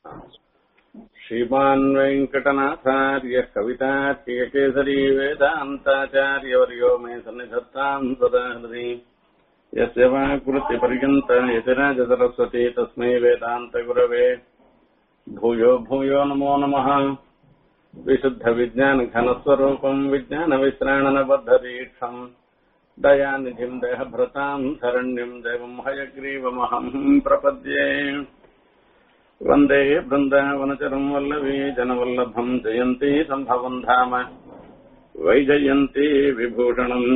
श्रीमान् वेङ्कटनाथार्यः कवितार्कियकेसरी वेदान्ताचार्यवर्यो मे सन्निधत्ताम् सदा हृदि यस्य वाकृतिपर्यन्त यतिराजसरस्वती तस्मै वेदान्तगुरवे भूयो भूयो नमो नमः विशुद्धविज्ञानघनस्वरूपम् विज्ञानविश्राणनबद्धदीक्षम् दयानिधिम् देहभृताम् शरण्यम् देवम् हयग्रीवमहम् प्रपद्ये वन्दे बृन्दावनचरम् वल्लवी जनवल्लभम् जयन्ती सम्भवम् धाम वैजयन्ती विभूषणम्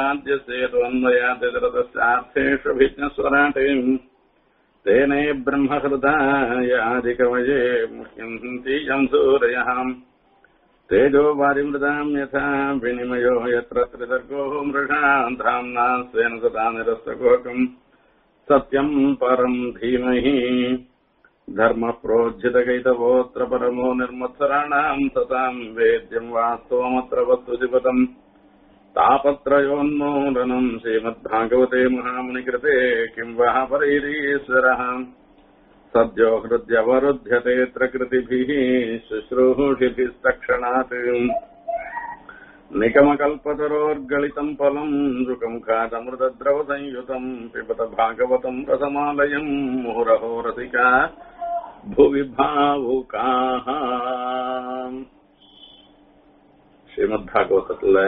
जन्माद्यसेतुन्वयादिरतस्यार्थेषु भिज्ञस्वराटिम् तेने ब्रह्महृदाय आदिकवये मुह्यन्ति यम् सूरयः तेजो वारिमृदाम् यथा विनिमयो यत्र त्रिसर्गो मृषा धाम्ना स्वेन सदा निरस्तकोकम् सत्यम् परम् धीमहि धर्मः प्रोज्झितकैतवोऽत्र परमो निर्मत्सराणाम् सताम् वेद्यम् वास्तवमत्र वस्तुजिपतम् तापत्रयोन्मूलनम् श्रीमद्भागवते महामुनिकृते किम् वः परैरीश्वरः सद्यो हृद्यवरुध्यतेऽत्र कृतिभिः शुश्रूषिभिस्तक्षणात् निकमकल्पतरोर्गलितम् फलम् नृकम् खादमृतद्रवसंयुतम् पिबत भागवतम् रसमालयम् मुहुरहो रसिका भुवि भावुकाः ஸ்ரீமத்பாகவதத்துல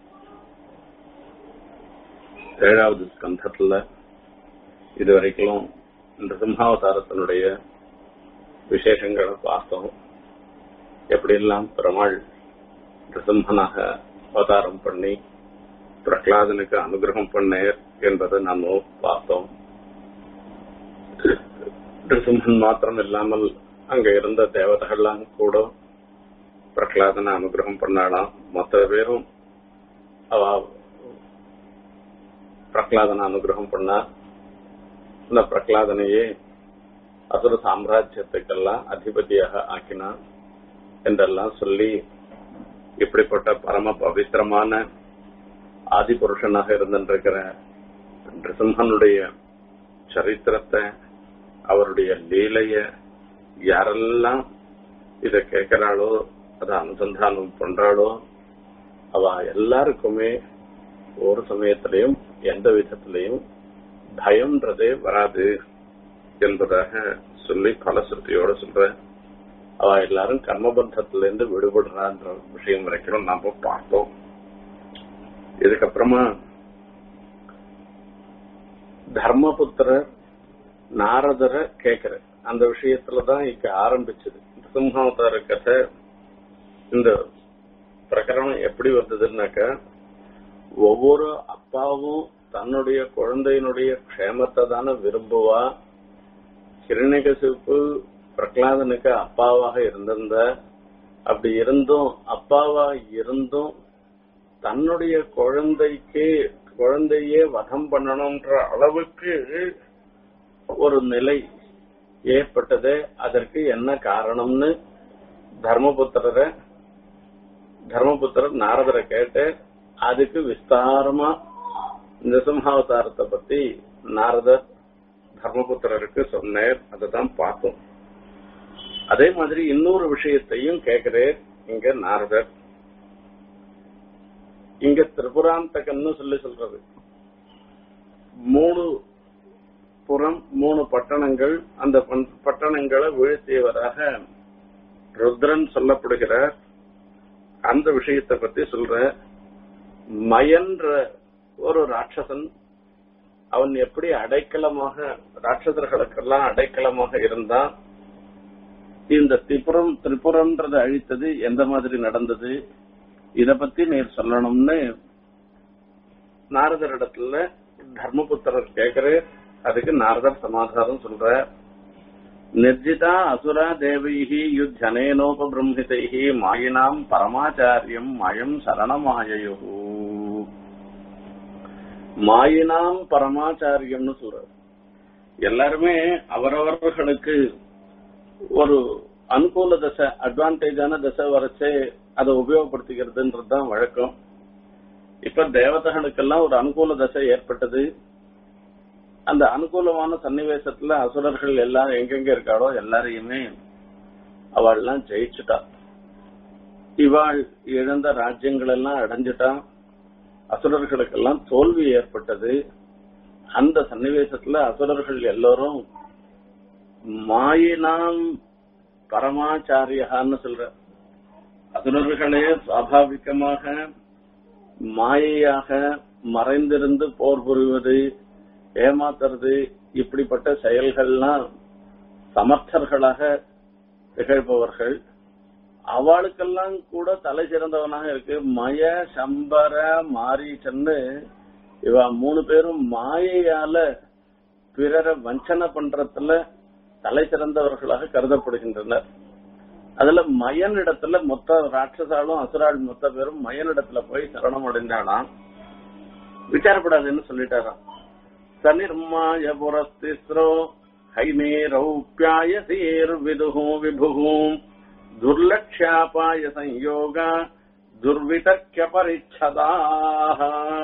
ஏழாவது ஸ்கந்தத்துல இதுவரைக்கும் இந்த சிம்ஹாவதாரத்தினுடைய விசேஷங்களை பார்த்தோம் எப்படியெல்லாம் பெருமாள் சிம்மனாக அவதாரம் பண்ணி பிரகலாதனுக்கு அனுகிரகம் பண்ணேர் என்பதை நாம் பார்த்தோம் சிம்மன் மாத்திரம் இல்லாமல் அங்க இருந்த தேவதைகள்லாம் கூட பிரகலாதனை அனுகிரகம் பண்ணாலாம் மொத்த பேரும் அவ பிரகலாதனை அனுகிரகம் பண்ணா இந்த பிரகலாதனையே அசுர சாம்ராஜ்யத்துக்கெல்லாம் அதிபதியாக ஆக்கினான் என்றெல்லாம் சொல்லி இப்படிப்பட்ட பரம பவித்திரமான ஆதி புருஷனாக இருந்திருக்கிற நிருசிம்மனுடைய சரித்திரத்தை அவருடைய லீலைய யாரெல்லாம் இத கேட்கிறாளோ அதை அனுசந்தானம் பண்றாளோ அவ எல்லாருக்குமே ஒரு சமயத்திலையும் எந்த விதத்திலையும் பயம்ன்றதே வராது என்பதாக சொல்லி பலசுத்தியோட சொல்ற அவ எல்லாரும் கர்மபந்தத்திலிருந்து விடுபடுறான்ற விஷயம் வரைக்கும் நாம பார்த்தோம் இதுக்கப்புறமா தர்மபுத்திரர் நாரதரை கேக்குற அந்த விஷயத்துலதான் இங்க ஆரம்பிச்சது சிம்ஹாவதார கதை இந்த பிரகரணம் எப்படி வந்ததுன்னாக்க ஒவ்வொரு அப்பாவும் தன்னுடைய குழந்தையினுடைய க்ஷேமத்தை தானே விரும்புவா கிரணிகசிப்பு பிரகலாதனுக்கு அப்பாவாக இருந்திருந்த அப்படி இருந்தும் அப்பாவா இருந்தும் தன்னுடைய குழந்தைக்கு குழந்தையே வதம் பண்ணணும்ன்ற அளவுக்கு ஒரு நிலை ஏற்பட்டது அதற்கு என்ன காரணம்னு தர்மபுத்திரரை தர்மபுத்திரர் நாரதரை கேட்டு அதுக்கு விஸ்தாரமா நிருசிம்ஹாவதாரத்தை பத்தி நாரதர் தர்மபுத்திரருக்கு சொன்னார் தான் பார்த்தோம் அதே மாதிரி இன்னொரு விஷயத்தையும் கேட்கிறேன் இங்க நாரதர் இங்க திரிபுராந்தகன்னு சொல்லி சொல்றது மூணு புறம் மூணு பட்டணங்கள் அந்த பட்டணங்களை வீழ்த்தியவராக ருத்ரன் சொல்லப்படுகிறார் அந்த விஷயத்தை பத்தி சொல்ற மயன்ற ஒரு ராட்சசன் அவன் எப்படி அடைக்கலமாக ராட்சசர்களுக்கெல்லாம் அடைக்கலமாக இருந்தான் இந்த திரிபுரம் திரிபுரம்ன்றதை அழித்தது எந்த மாதிரி நடந்தது இத பத்தி நீர் சொல்லணும்னு நாரதரிடத்துல தர்மபுத்திரர் கேக்குற அதுக்கு நாரதர் சமாதானம் சொல்ற நிர்ஜிதா அசுரா தேவைஹி யுத்தனேனோபிரம்ஹிதைஹி மாயினாம் பரமாச்சாரியம் மயம் சரணமாயயு மாயினாம் பரமாச்சாரியம்னு சொல்றார் எல்லாருமே அவரவர்களுக்கு ஒரு அனுகூல தசை அட்வான்டேஜான தசை வரைச்சே அதை உபயோகப்படுத்திக்கிறதுன்றது தான் வழக்கம் இப்ப தேவதைகளுக்கெல்லாம் ஒரு அனுகூல தசை ஏற்பட்டது அந்த அனுகூலமான சன்னிவேசத்துல அசுரர்கள் எல்லாம் எங்கெங்க இருக்காளோ எல்லாரையுமே அவள்லாம் ஜெயிச்சுட்டா இவாள் இழந்த ராஜ்யங்கள் எல்லாம் அடைஞ்சிட்டா அசுரர்களுக்கெல்லாம் தோல்வி ஏற்பட்டது அந்த சன்னிவேசத்துல அசுரர்கள் எல்லோரும் மாயினாம் பரமாச்சாரியான்னு சொல்ற அசுரர்களே சுவாபாவிகமாக மாயையாக மறைந்திருந்து போர் புரிவது ஏமாத்துறது இப்படிப்பட்ட செயல்கள்லாம் சமர்த்தர்களாக திகழ்பவர்கள் அவளுக்கெல்லாம் கூட தலை சிறந்தவனாக இருக்கு மய சம்பர மாரீச்சன்னு இவ மூணு பேரும் மாயையால பிறரை வஞ்சனை பண்றதுல தலை சிறந்தவர்களாக கருதப்படுகின்றனர் அதுல மயன் இடத்துல மொத்த ராட்சசாலும் அசுராள் மொத்த பேரும் மயன் இடத்துல போய் சரணம் அடைஞ்சாலாம் விசாரப்படாதுன்னு சொல்லிட்டாராம் சனிர்மாய புரஸ்திஸ்ரோ ஹைமே ரௌப்பியாய சீர் விதுகும் விபுகும் துர்லக்ஷாபாய சம்யோக துர்விதக்கிய பரிச்சதாக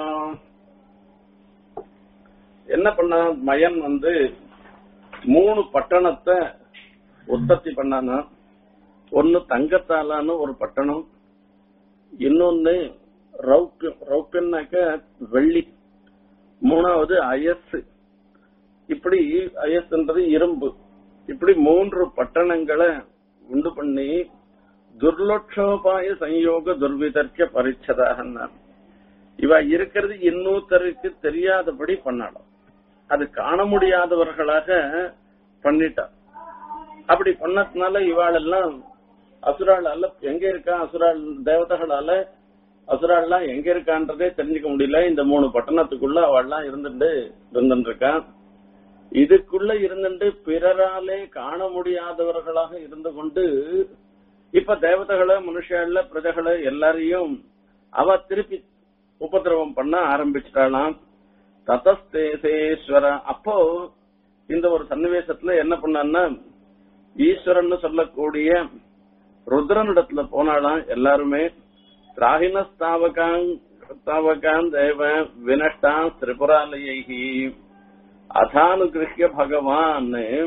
என்ன பண்ண மயன் வந்து மூணு பட்டணத்தை உற்பத்தி பண்ணானா ஒன்னு தங்கத்தாலான ஒரு பட்டணம் இன்னொன்னு ரௌப்பியம் ரௌப்பியம்னாக்க வெள்ளி மூணாவது அயஸ் இப்படி அயஸ்ன்றது இரும்பு இப்படி மூன்று பட்டணங்களை உண்டு பண்ணி துர்லட்சோபாய சம்யோக துர்விதர்க்க பரிச்சதாக இவ இருக்கிறது இன்னொருத்தருக்கு தெரியாதபடி பண்ணலாம் அது காண முடியாதவர்களாக பண்ணிட்டா அப்படி பண்ணதுனால இவாளெல்லாம் அசுராளால எங்க இருக்கா அசுரால் தேவதைகளால அசுராள்லாம் எங்க இருக்கான்றதே தெரிஞ்சுக்க முடியல இந்த மூணு பட்டணத்துக்குள்ள அவள்லாம் இருந்துட்டு இருந்துட்டு இருக்கா இதுக்குள்ள இருந்துட்டு பிறராலே காண முடியாதவர்களாக இருந்து கொண்டு இப்ப தேவதைகளை மனுஷால பிரஜைகளை எல்லாரையும் அவ திருப்பி உபதிரவம் பண்ண ஆரம்பிச்சிட்டாளாம் ததஸ்தேசேஸ்வர அப்போ இந்த ஒரு சன்னிவேசத்துல என்ன பண்ணான்னா ஈஸ்வரன் சொல்லக்கூடிய ருத்ரனிடத்துல போனாலாம் எல்லாருமே திராகினஸ்தாவகாங் தாவகான் தேவ வினஷ்டான் திரிபுராலயைஹி அதானுகிருஹ்ய பகவான்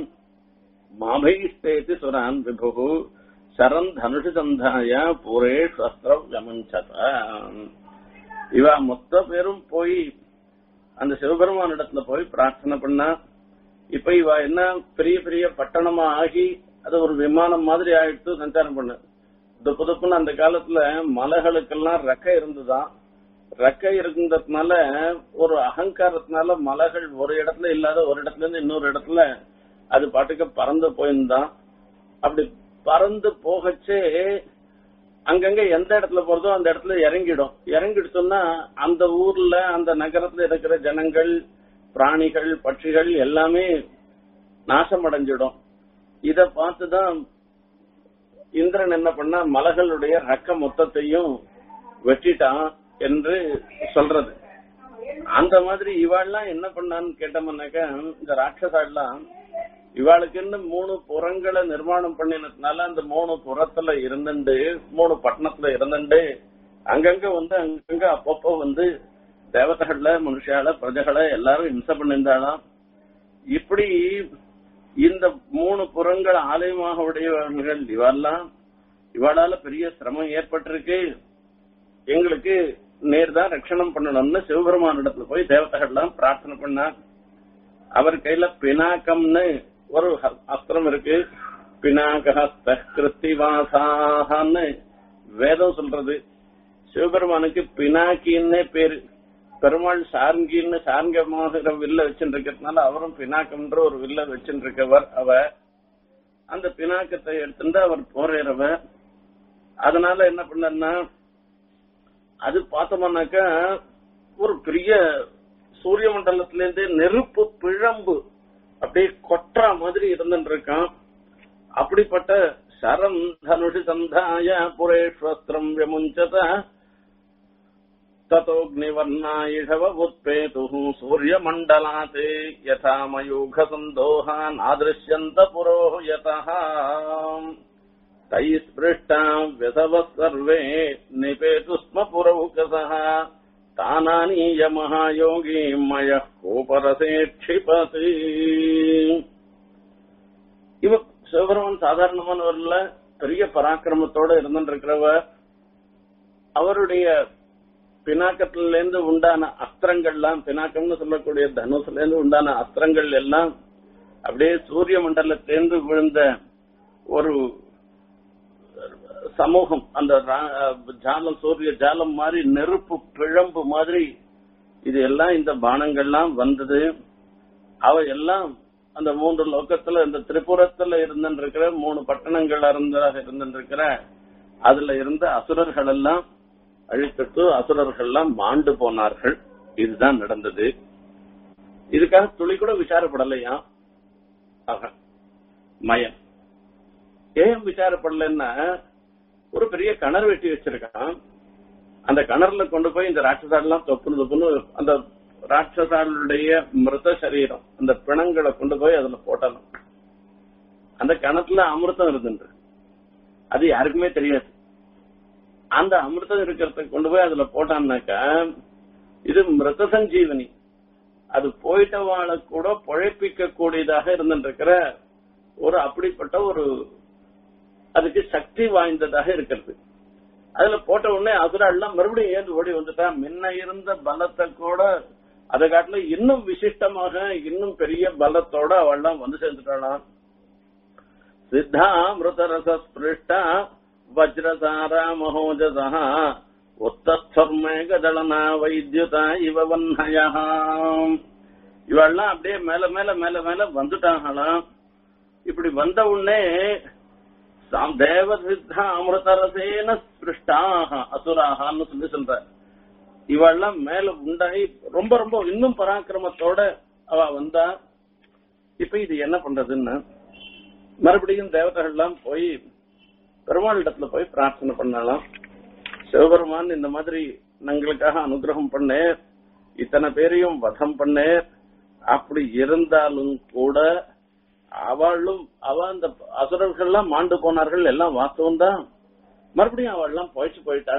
மாபைஷ்டேதி சுரான் விபு சரண் தனுஷு சந்தாய பூரே சஸ்திரம் வியமஞ்சத இவ மொத்த பேரும் போய் அந்த சிவபெருமான் இடத்துல போய் பிரார்த்தனை பண்ணா இப்ப இவ என்ன பெரிய பெரிய பட்டணமா ஆகி அது ஒரு விமானம் மாதிரி ஆயிட்டு சஞ்சாரம் பண்ணு துப்பு துப்புன்னு அந்த காலத்துல மலைகளுக்கெல்லாம் ரெக்கை இருந்துதான் ரெக்கை இருந்ததுனால ஒரு அகங்காரத்தினால மலைகள் ஒரு இடத்துல இல்லாத ஒரு இடத்துல இருந்து இன்னொரு இடத்துல அது பாட்டுக்கு பறந்து போயிருந்தான் அப்படி பறந்து போகச்சே அங்கங்க எந்த இடத்துல போறதோ அந்த இடத்துல இறங்கிடும் இறங்கிடுச்சோம்னா அந்த ஊர்ல அந்த நகரத்துல இருக்கிற ஜனங்கள் பிராணிகள் பட்சிகள் எல்லாமே நாசம் அடைஞ்சிடும் இத பார்த்துதான் இந்திரன் என்ன பண்ணா மலைகளுடைய ரக்க மொத்தத்தையும் வெட்டிட்டான் என்று சொல்றது அந்த மாதிரி இவாள்லாம் என்ன பண்ணான்னு கேட்டோம்னாக்க இந்த ராட்சசாலாம் இவாளுக்குன்னு மூணு புறங்களை நிர்மாணம் பண்ணினதுனால அந்த மூணு புறத்துல இருந்துண்டு மூணு பட்டணத்துல இருந்துண்டு அங்கங்க வந்து அங்கங்க அப்பப்போ வந்து தேவதைகள்ல மனுஷால பிரஜைகளை எல்லாரும் இம்சை பண்ணியிருந்தாலாம் இப்படி இந்த மூணு புறங்கள் ஆலயமாக உடையவர்கள் இவெல்லாம் இவாளால பெரிய சிரமம் ஏற்பட்டிருக்கு எங்களுக்கு நேர் தான் ரட்சணம் பண்ணணும்னு சிவபெருமான் இடத்துல போய் தேவதைகள்லாம் பிரார்த்தனை பண்ணா அவர் கையில பினாக்கம்னு ஒரு அஸ்திரம் இருக்கு பினாகஹஸ்த கிருத்திவாசான்னு வேதம் சொல்றது சிவபெருமானுக்கு பினாக்கின்னே பேரு பெருமாள் சார்கின்னு சார்கமாக வில்ல வச்சுருக்கிறதுனால அவரும் பினாக்கம்ன்ற ஒரு வில்ல வச்சுருக்கவர் அவ அந்த பினாக்கத்தை எடுத்துட்டு அவர் போறவர் அதனால என்ன பண்ணா அது பார்த்தோம்னாக்க ஒரு பெரிய சூரிய மண்டலத்தில இருந்து நெருப்பு பிழம்பு அப்படியே கொற்றா மாதிரி இருந்துட்டு இருக்கான் அப்படிப்பட்ட சரம் தனுஷி சந்தாய புரேஸ்வஸ்திரம் விமுஞ்சத ततोऽग्निवर्णायिषव उत्पेतुः सूर्यमण्डलात् यथा मयूखसन्दोहान् आदृश्यन्त पुरोः यतः तैः स्पृष्टा व्यसवः सर्वे निपेतु स्म पुरौकसः तानानीय महायोगी मयः कोपरसे क्षिपति இவ சிவபெருமான் சாதாரணமானவர்ல பெரிய பராக்கிரமத்தோட இருந்துருக்கிறவ அவருடைய பினாக்கத்துல இருந்து உண்டான அஸ்திரங்கள்லாம் பினாக்கம்னு சொல்லக்கூடிய தனுசுல இருந்து உண்டான அஸ்திரங்கள் எல்லாம் அப்படியே சூரிய மண்டலத்திலிருந்து விழுந்த ஒரு சமூகம் அந்த ஜாலம் சூரிய ஜாலம் மாதிரி நெருப்பு பிழம்பு மாதிரி இது எல்லாம் இந்த பானங்கள்லாம் வந்தது அவ எல்லாம் அந்த மூன்று லோக்கத்துல இந்த திரிபுரத்துல இருந்திருக்கிற மூணு பட்டணங்கள் இருந்ததாக இருந்திருக்கிற அதுல இருந்த அசுரர்கள் எல்லாம் அழித்துட்டு அசுரர்கள் எல்லாம் மாண்டு போனார்கள் இதுதான் நடந்தது இதுக்காக துளி கூட விசாரப்படலையா அவன் மயன் ஏன் விசாரப்படலன்னா ஒரு பெரிய கிணறு வெட்டி வச்சிருக்கான் அந்த கிணறுல கொண்டு போய் இந்த ராட்சசாலாம் தொப்புன்னு தொப்புன்னு அந்த ராட்சசாளுடைய மிருத சரீரம் அந்த பிணங்களை கொண்டு போய் அதுல போட்டணும் அந்த கிணத்துல அமிர்தம் இருந்துன்று அது யாருக்குமே தெரியாது அந்த அமிர்தம் இருக்கிறத கொண்டு போய் அதுல போட்டான்னாக்கா இது மிருத சஞ்சீவனி அது போயிட்டவாளை கூட பொழைப்பிக்க கூடியதாக இருந்துருக்கிற ஒரு அப்படிப்பட்ட ஒரு அதுக்கு சக்தி வாய்ந்ததாக இருக்கிறது அதுல போட்ட உடனே அசுராள்லாம் மறுபடியும் ஏந்து ஓடி வந்துட்டா முன்ன இருந்த பலத்தை கூட அதை காட்டில இன்னும் விசிஷ்டமாக இன்னும் பெரிய பலத்தோட அவள்லாம் வந்து சேர்ந்துட்டாளாம் சித்தா மிருதரச ஸ்பிருஷ்டா வஜ்ரசாரா மகோஜசா உத்தர்மேகதளனா வைத்யுதா இவ வன்னயா இவெல்லாம் அப்படியே மேல மேல மேல மேல வந்துட்டாங்களாம் இப்படி வந்த உடனே தேவ சித்தா அமிர்தரசேன ஸ்பிருஷ்டாக அசுராகான்னு சொல்லி சொல்ற இவெல்லாம் மேல உண்டாகி ரொம்ப ரொம்ப இன்னும் பராக்கிரமத்தோட அவ வந்தா இப்ப இது என்ன பண்றதுன்னு மறுபடியும் தேவதைகள்லாம் போய் பெருமாளிடத்துல போய் பிரார்த்தனை பண்ணலாம் சிவபெருமான் இந்த மாதிரி எங்களுக்காக அனுகிரகம் பண்ண இத்தனை பேரையும் வதம் பண்ண அப்படி இருந்தாலும் கூட அவளும் அவ அந்த அசுரர்கள்லாம் மாண்டு போனார்கள் எல்லாம் வாஸ்தவம் தான் மறுபடியும் அவள்லாம் போயிச்சு போயிட்டா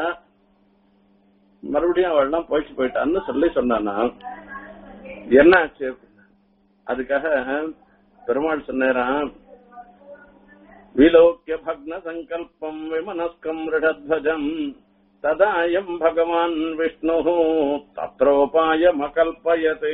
மறுபடியும் அவள்லாம் போயிச்சு போயிட்டான்னு சொல்லி சொன்னானா என்ன ஆச்சு அதுக்காக பெருமாள் சொன்னாராம் விலோக்கிய பக்ன சங்கல்பம் விமனஸ்கம் ரிடத்வஜம் ததாயம் பகவான் விஷ்ணு தத்ரோபாயம் அகல்பயதே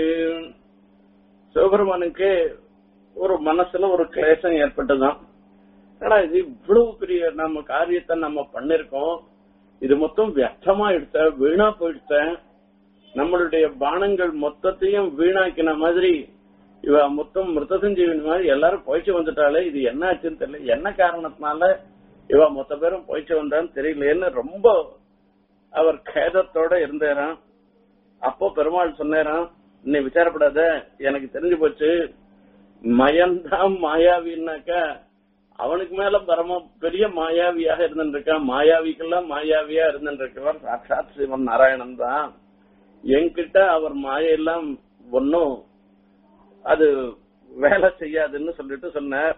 சிவபெருமானுக்கு ஒரு மனசுல ஒரு கிளேசம் ஏற்பட்டுதான் ஆனா இது இவ்வளவு பெரிய நம்ம காரியத்தை நம்ம பண்ணிருக்கோம் இது மொத்தம் வியர்த்தமா எடுத்த வீணா போயிடுத்த நம்மளுடைய பானங்கள் மொத்தத்தையும் வீணாக்கின மாதிரி இவ மொத்தம் மிருத சஞ்சீவன் மாதிரி எல்லாரும் போயிச்சு வந்துட்டாலே இது என்ன ஆச்சுன்னு தெரியல என்ன காரணத்தினால இவ மொத்த பேரும் போயிச்சு வந்தான்னு தெரியலையேன்னு ரொம்ப அவர் கேதத்தோட இருந்தாராம் அப்போ பெருமாள் சொன்னாராம் நீ விசாரப்படாத எனக்கு தெரிஞ்சு போச்சு மயன்தான் மாயாவின்னாக்கா அவனுக்கு மேல பரம பெரிய மாயாவியாக இருந்துருக்கான் மாயாவிக்கெல்லாம் மாயாவியா இருந்துருக்கிறவர் சாட்சாத் சிவன் நாராயணன் தான் என்கிட்ட அவர் மாயெல்லாம் ஒன்னும் அது வேலை செய்யாதுன்னு சொல்லிட்டு சொன்னார்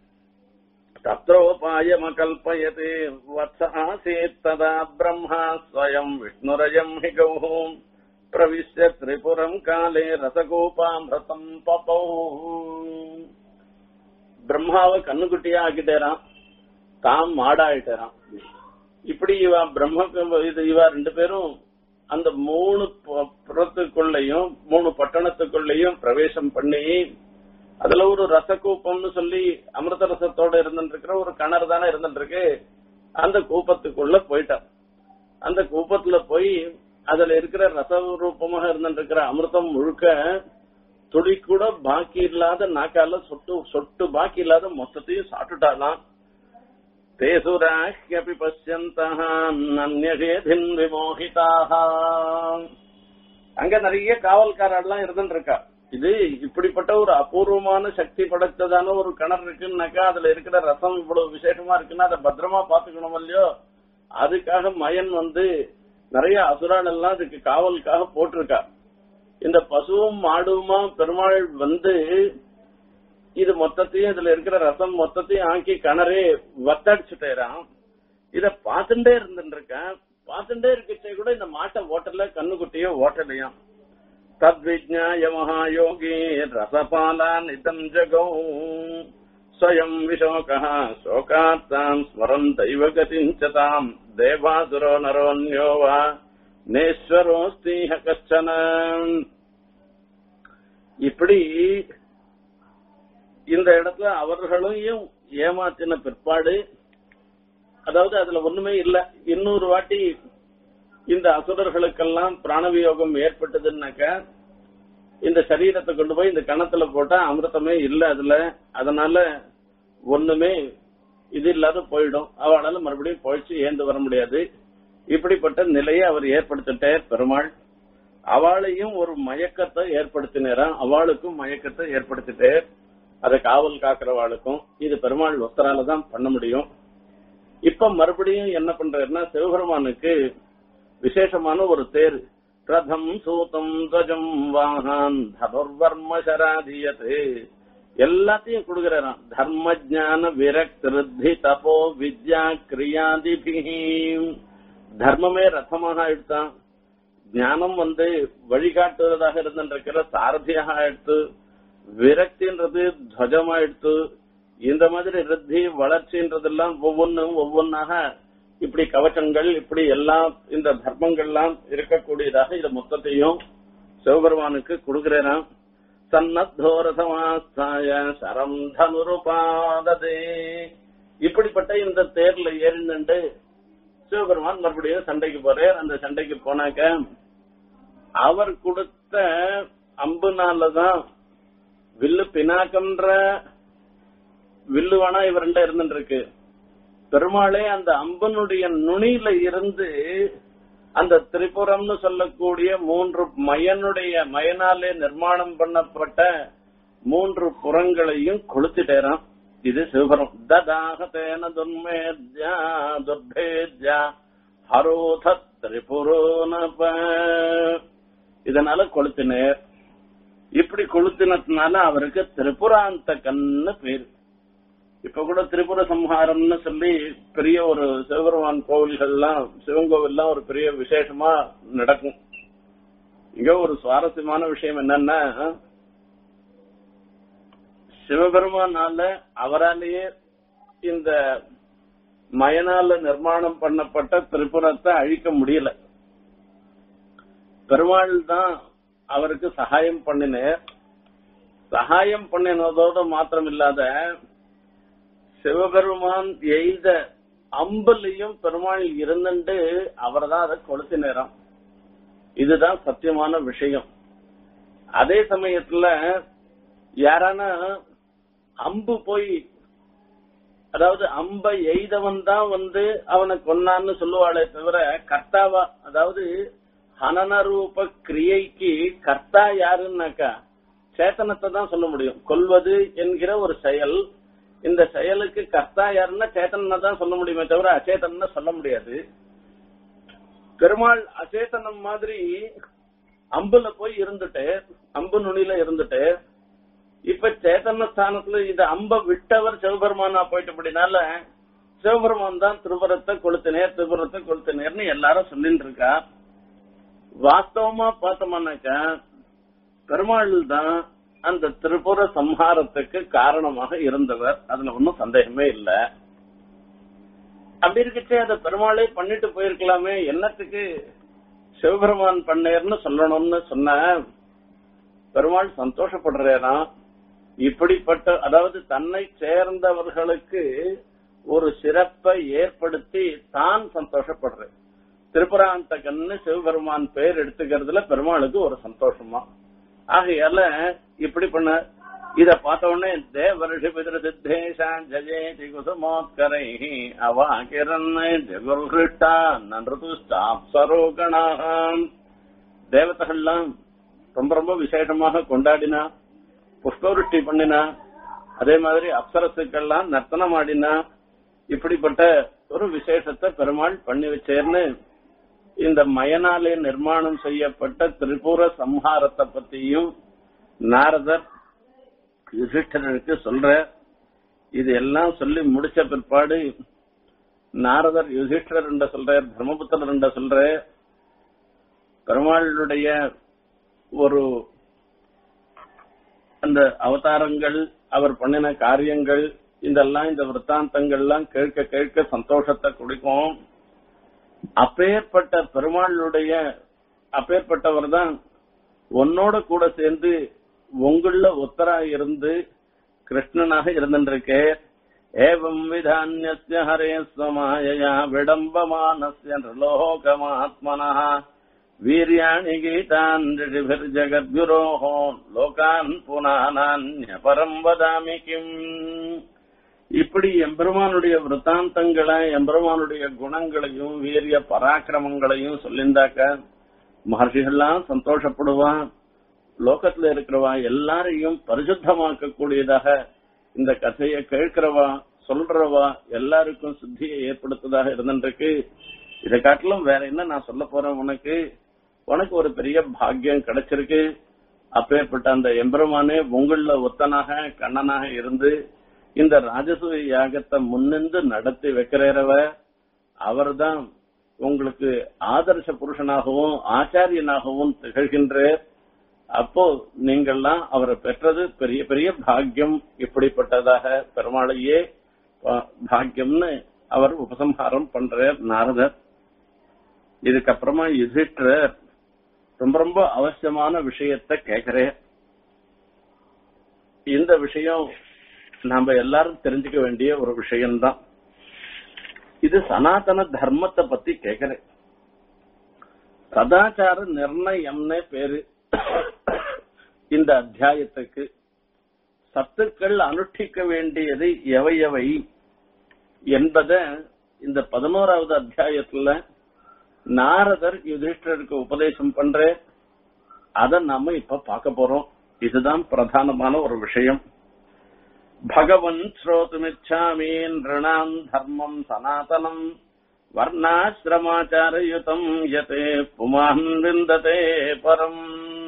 தத்ரோபாயமகல்பயதே வத்சாசேத் ததா பிரம்மா ஸ்வயம் விஷ்ணுரயம் ஹி கௌஹூம் பிரவிஷ்ய திரிபுரம் காலே ரசகோபாமிரதம் பபௌ பிரம்மாவை கண்ணுக்குட்டியா ஆக்கிட்டேரான் தாம் மாடாயிட்டாராம் இப்படி இவ பிரம்ம இது இவ ரெண்டு பேரும் அந்த மூணு புறத்துக்குள்ளயும் மூணு பட்டணத்துக்குள்ளயும் பிரவேசம் பண்ணி அதுல ஒரு ரசகூப்பம்னு சொல்லி அமிர்த ரசத்தோட இருந்துட்டு ஒரு கிணறு தானே இருந்துட்டு இருக்கு அந்த கூப்பத்துக்குள்ள போயிட்டான் அந்த கூப்பத்துல போய் அதுல இருக்கிற ரச ரூபமாக இருந்துட்டு இருக்கிற அமிர்தம் முழுக்க துளி கூட பாக்கி இல்லாத நாக்கால சொட்டு சொட்டு பாக்கி இல்லாத மொத்தத்தையும் சாப்பிட்டுட்டாலாம் தேசுராஹ்யபி பசியந்தः நன்யகேதின் விமோகிதாக அங்க நிறைய காவல்காரெல்லாம் இருந்துட்டு இருக்கா இது இப்படிப்பட்ட ஒரு அபூர்வமான சக்தி படைத்ததான ஒரு கிணறு இருக்குன்னாக்கா அதுல இருக்கிற ரசம் இவ்வளவு விசேஷமா இருக்குன்னா அதை பத்திரமா பாத்துக்கணும் இல்லையோ அதுக்காக மயன் வந்து நிறைய அசுரான் எல்லாம் அதுக்கு காவலுக்காக போட்டிருக்கா இந்த பசுவும் மாடுமா பெருமாள் வந்து இது மொத்தத்தையும் இதுல இருக்கிற ரசம் மொத்தத்தையும் ஆக்கி கிணறே வத்தடிச்சுட்டேரான் இத பார்த்துட்டே இருந்துருக்கேன் பார்த்துட்டே இருக்கச்சே கூட இந்த மாட்டை ஓட்டல கண்ணுக்குட்டியோ ஓட்டலையாம் தத்விஜாய மகாயோகி ரசபாலா நிதம் ஜகோ ஸ்வயம் விஷோகः சோகார்த்தாம் ஸ்மரன் தெய்வ கதிஞ்சதாம் தேவாசுரோ நரோன்யோ வா நேஸ்வரோஸ்தீஹ கச்சன இப்படி இந்த இடத்துல அவர்களையும் ஏமாத்தின பிற்பாடு அதாவது அதுல ஒண்ணுமே இல்ல இன்னொரு வாட்டி இந்த அசுரர்களுக்கெல்லாம் பிராணவியோகம் ஏற்பட்டதுன்னாக்க இந்த சரீரத்தை கொண்டு போய் இந்த கணத்துல போட்டா அமிர்தமே இல்ல அதுல அதனால ஒண்ணுமே இது இல்லாத போயிடும் அவளால மறுபடியும் போயிடுச்சு ஏந்து வர முடியாது இப்படிப்பட்ட நிலையை அவர் ஏற்படுத்திட்டார் பெருமாள் அவளையும் ஒரு மயக்கத்தை ஏற்படுத்தினாராம் அவளுக்கும் மயக்கத்தை ஏற்படுத்திட்டார் அதை காவல் காக்கிறவாளுக்கும் இது பெருமாள் ஒத்தரால தான் பண்ண முடியும் இப்ப மறுபடியும் என்ன பண்றாருன்னா சிவபெருமானுக்கு விசேஷமான ஒரு தேர் ரதம் சூதம் துவஜம் வாகான் தனுர்வர்ம சராதியத்து எல்லாத்தையும் கொடுக்கிறாராம் தர்ம ஜான விரக்தி தபோ வித்யா கிரியாதிபிகி தர்மமே ரதமாக எடுத்தான் ஞானம் வந்து வழிகாட்டுவதாக இருந்திருக்கிற சாரதியாக எடுத்து விரக்தின்றது துவஜமா எடுத்து இந்த மாதிரி ரித்தி வளர்ச்சின்றதெல்லாம் ஒவ்வொன்றும் ஒவ்வொன்னாக இப்படி கவச்சங்கள் இப்படி எல்லாம் இந்த தர்மங்கள்லாம் இருக்கக்கூடியதாக இது மொத்தத்தையும் சிவபெருமானுக்கு கொடுக்கிறேனாம் சன்னத்தோரசமாஸ்தாய சரம் தனுருபாததே இப்படிப்பட்ட இந்த தேர்ல ஏறிண்டு சிவபெருமான் மறுபடியும் சண்டைக்கு போறார் அந்த சண்டைக்கு போனாக்க அவர் கொடுத்த அம்புனாலதான் வில்லு பினாக்கன்ற வில்லு வேணா இவர்கிட்ட இருந்துட்டு இருக்கு பெருமாளே அந்த அம்பனுடைய நுனியில இருந்து அந்த திரிபுரம்னு சொல்லக்கூடிய மூன்று மயனுடைய மயனாலே நிர்மாணம் பண்ணப்பட்ட மூன்று புறங்களையும் கொளுத்திட்டேராம் இது சிவபுரம் ததாக தேன துர்மேத்யா துர்பேத்யா ஹரோத திரிபுரோனப இதனால கொளுத்தினேர் இப்படி கொளுத்தினதுனால அவருக்கு திரிபுராந்த கண்ணு பேரு இப்ப கூட திரிபுர சம்ஹாரம்னு சொல்லி பெரிய ஒரு சிவபெருமான் கோவில்கள்லாம் சிவன் கோவில்லாம் ஒரு பெரிய விசேஷமா நடக்கும் இங்க ஒரு சுவாரஸ்யமான விஷயம் என்னன்னா சிவபெருமானால அவராலேயே இந்த மயனால நிர்மாணம் பண்ணப்பட்ட திரிபுரத்தை அழிக்க முடியல பெருமாள் தான் அவருக்கு சகாயம் பண்ணினேர் சகாயம் பண்ணினதோடு மாத்திரம் இல்லாத சிவபெருமான் எய்த அம்புலையும் பெருமாள் இருந்துட்டு அவர் தான் அதை கொளுத்தி நேரம் இதுதான் சத்தியமான விஷயம் அதே சமயத்துல யாரான அம்பு போய் அதாவது அம்ப எய்தவன் தான் வந்து அவனை கொன்னான்னு சொல்லுவாளே தவிர கர்த்தாவா அதாவது ஹனன ரூப கிரியைக்கு கர்த்தா யாருன்னாக்கா சேத்தனத்தை தான் சொல்ல முடியும் கொல்வது என்கிற ஒரு செயல் இந்த செயலுக்கு கர்த்தா யாருன்னா சேத்தனை தான் சொல்ல முடியுமே தவிர அச்சேதன சொல்ல முடியாது பெருமாள் அச்சேதனம் மாதிரி அம்புல போய் இருந்துட்டு அம்பு நுனியில இருந்துட்டு இப்ப சேத்தன ஸ்தானத்துல இந்த அம்ப விட்டவர் சிவபெருமானா போயிட்டு அப்படினால சிவபெருமான் தான் திருபுரத்தை கொளுத்தினேர் திருபுரத்தை கொளுத்தினேர்னு எல்லாரும் சொல்லிட்டு இருக்கா வாஸ்தவமா பார்த்தோம்னாக்கா பெருமாள் தான் அந்த திரிபுர சம்ஹாரத்துக்கு காரணமாக இருந்தவர் அதுல ஒன்னும் சந்தேகமே இல்ல அப்படி இருக்கச்சே அதை பெருமாளே பண்ணிட்டு போயிருக்கலாமே என்னத்துக்கு சிவபெருமான் பண்ணேர்னு சொல்லணும்னு சொன்ன பெருமாள் சந்தோஷப்படுறேனா இப்படிப்பட்ட அதாவது தன்னை சேர்ந்தவர்களுக்கு ஒரு சிறப்பை ஏற்படுத்தி தான் சந்தோஷப்படுறேன் திரிபுராந்த கண்ணு சிவபெருமான் பேர் எடுத்துக்கிறதுல பெருமாளுக்கு ஒரு சந்தோஷமா ஆகையால இப்படி பண்ண இத பார்த்த உடனே தேவரிஷி பிதிருதித்தேஷான் ஜஜேதி குசுமோத்கரை அவாகிரன் ஜெகுர்ஹிட்டா நன்றுதுஷ்டாப்சரோகணாம் தேவதைகள்லாம் ரொம்ப ரொம்ப விசேஷமாக கொண்டாடினா புஷ்பவருஷ்டி பண்ணினா அதே மாதிரி அப்சரசுக்கள்லாம் நர்த்தனம் ஆடினா இப்படிப்பட்ட ஒரு விசேஷத்தை பெருமாள் பண்ணி வச்சேர்னு இந்த மயனாலே நிர்மாணம் செய்யப்பட்ட திரிபுர சம்ஹாரத்தை பத்தியும் நாரதர் யுதிஷ்டருக்கு சொல்ற இது எல்லாம் சொல்லி முடிச்ச பிற்பாடு நாரதர் யுதிஷ்டர் என்ற சொல்றார் பிரம்மபுத்திரர் என்ற சொல்ற பெருமாளுடைய ஒரு அந்த அவதாரங்கள் அவர் பண்ணின காரியங்கள் இதெல்லாம் இந்த விற்த்தாந்தங்கள்லாம் கேட்க கேட்க சந்தோஷத்தை கொடுக்கும் அப்பேற்பட்ட பெருமாளுடைய அப்பேற்பட்டவர் தான் உன்னோட கூட சேர்ந்து உங்கள ஒத்தரா இருந்து கிருஷ்ணனாக இருந்துருக்கே ஏவம் விதான்யஸ்ய ஹரே ஸ்வமாயயா விடம்பமானஸ்ய லோகமாத்மனः வீரியாணி கீதான் ரிஷிபிர்ஜகத்குரோஹோ லோகான் புனானான்யபரம் வதாமி கிம் இப்படி எம்பெருமானுடைய விருத்தாந்தங்களை எம்பெருமானுடைய குணங்களையும் வீரிய பராக்கிரமங்களையும் சொல்லிந்தாக்க மகர்ஷிகள்லாம் சந்தோஷப்படுவான் லோகத்துல இருக்கிறவா எல்லாரையும் பரிசுத்தமாக்க கூடியதாக இந்த கதையை கேட்கிறவா சொல்றவா எல்லாருக்கும் சுத்தியை ஏற்படுத்துவதாக இருந்துருக்கு இதை காட்டிலும் வேற என்ன நான் சொல்ல போறேன் உனக்கு உனக்கு ஒரு பெரிய பாக்கியம் கிடைச்சிருக்கு அப்பேற்பட்ட அந்த எம்பெருமானே உங்கள ஒத்தனாக கண்ணனாக இருந்து இந்த ராஜசூய யாகத்தை முன்னின்று நடத்தி வைக்கிறவ அவர்தான் உங்களுக்கு ஆதர்ச புருஷனாகவும் ஆச்சாரியனாகவும் திகழ்கின்ற அப்போ நீங்கள்லாம் அவரை பெற்றது பெரிய பெரிய பாக்கியம் இப்படிப்பட்டதாக பெருமாளையே பா- பாக்கியம்னு அவர் உபசம்ஹாரம் பண்றார் நாரதர் இதுக்கப்புறமா யுதிஷ்டர் ரொம்ப ரொம்ப அவசியமான விஷயத்த கேக்குறேன் இந்த விஷயம் நாம எல்லாரும் தெரிஞ்சுக்க வேண்டிய ஒரு விஷயம்தான் இது சனாதன தர்மத்தை பத்தி கேக்குறேன் சதாச்சார நிர்ணயம்னே பேரு இந்த அத்தியாயத்துக்கு சத்துக்கள் அனுஷ்டிக்க வேண்டியது எவை எவை என்பத இந்த பதினோராவது அத்தியாயத்துல நாரதர் யுதிஷ்டருக்கு உபதேசம் பண்ற அத நாம இப்ப பார்க்க போறோம் இதுதான் பிரதானமான ஒரு விஷயம் பகவன் ஸ்ரோதுமிச்சாமி நிருணாம் தர்மம் சனாதனம் வர்ணாசிரமாச்சாரயுதம் யதே புமான் விந்ததே பரம்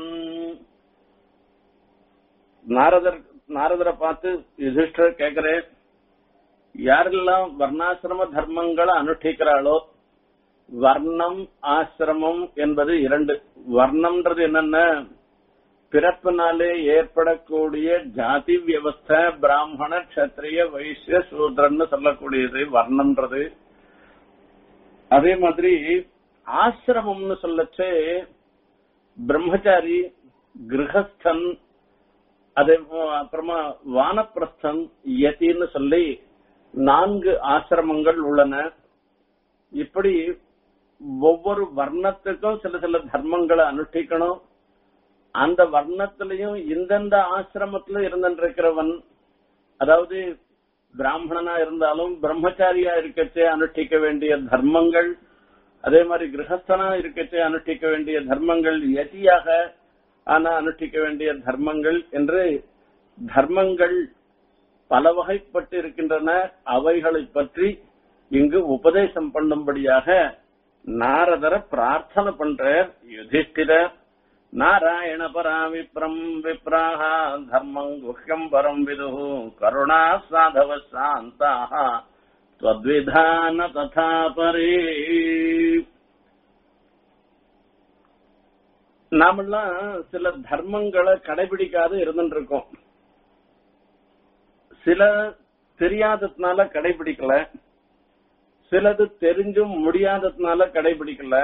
நாரதர் நாரதரை பார்த்து யுதிஷ்டர் கேக்குறேன் யாரெல்லாம் வர்ணாசிரம தர்மங்களை அனுஷ்டிக்கிறாளோ வர்ணம் ஆசிரமம் என்பது இரண்டு வர்ணம்ன்றது என்னன்னா பிறப்பினாலே ஏற்படக்கூடிய ஜாதி வியவஸ்தை பிராமண கஷத்திரிய வைசிய சூத்ரன்னு சொல்லக்கூடியது வர்ணம்ன்றது அதே மாதிரி ஆசிரமம்னு சொல்லச்சே பிரம்மச்சாரி கிரகஸ்தன் அதே போ- அப்புறமா வானப்பிரஸ்தன் யதின்னு சொல்லி நான்கு ஆசிரமங்கள் உள்ளன இப்படி ஒவ்வொரு வர்ணத்துக்கும் சில சில தர்மங்களை அனுஷ்டிக்கணும் அந்த வர்ணத்திலையும் இந்தந்த ஆசிரமத்துல இருந்திருக்கிறவன் அதாவது பிராமணனா இருந்தாலும் பிரம்மச்சாரியா இருக்கச்சே அனுஷ்டிக்க வேண்டிய தர்மங்கள் அதே மாதிரி கிரகஸ்தனா இருக்கச்சே அனுஷ்டிக்க வேண்டிய தர்மங்கள் யதியாக ஆனா அனுஷ்டிக்க வேண்டிய தர்மங்கள் என்று தர்மங்கள் பல வகைப்பட்டு இருக்கின்றன அவைகளை பற்றி இங்கு உபதேசம் பண்ணும்படியாக நாரதர பிரார்த்தனை பண்ற யுதிஷ்டிர நாராயண பராவிப்ரம் விப்ராஹ தர்மம் குஹ்யம் பரம் விது கருணா சாதவ சாந்தாக त्वद्विधान तथा பரே நாமெல்லாம் சில தர்மங்களை கடைபிடிக்காது இருந்துட்டு இருக்கோம் சில தெரியாததுனால கடைபிடிக்கல சிலது தெரிஞ்சும் முடியாததுனால கடைபிடிக்கல